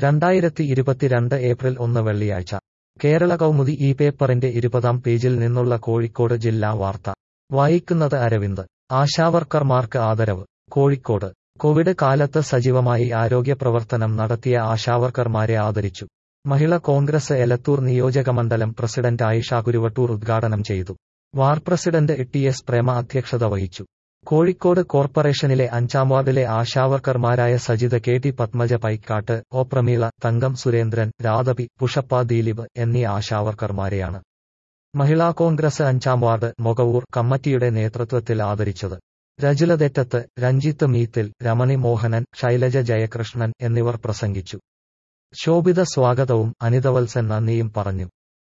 രണ്ടായിരത്തി ഇരുപത്തിരണ്ട് ഏപ്രിൽ ഒന്ന് വെള്ളിയാഴ്ച കേരള കൗമുദി ഈ പേപ്പറിന്റെ ഇരുപതാം പേജിൽ നിന്നുള്ള കോഴിക്കോട് ജില്ലാ വാർത്ത വായിക്കുന്നത് അരവിന്ദ് ആശാവർക്കർമാർക്ക് ആദരവ് കോഴിക്കോട് കോവിഡ് കാലത്ത് സജീവമായി ആരോഗ്യ പ്രവർത്തനം നടത്തിയ ആശാവർക്കർമാരെ ആദരിച്ചു മഹിള കോൺഗ്രസ് എലത്തൂർ നിയോജകമണ്ഡലം പ്രസിഡന്റ് ആയിഷ കുരുവട്ടൂർ ഉദ്ഘാടനം ചെയ്തു വാർ പ്രസിഡന്റ് ടി എസ് പ്രേമ അധ്യക്ഷത വഹിച്ചു കോഴിക്കോട് കോർപ്പറേഷനിലെ അഞ്ചാം വാർഡിലെ ആശാവർക്കർമാരായ Sajitha K T Padmaja Paikkat O Prameela Thankam Surendran Radha P Pushpa Dileep എന്നീ ആശാവർക്കർമാരെയാണ് മഹിളാ കോൺഗ്രസ് അഞ്ചാം വാർഡ് മൊകവൂർ കമ്മിറ്റിയുടെ നേതൃത്വത്തിൽ ആദരിച്ചത് രജുല തെറ്റത്ത് രഞ്ജിത്ത് മീത്തിൽ രമണി മോഹനൻ ശൈലജ ജയകൃഷ്ണൻ എന്നിവർ പ്രസംഗിച്ചു ശോഭിത സ്വാഗതവും അനിതവത്സൻ നന്ദിയും പറഞ്ഞു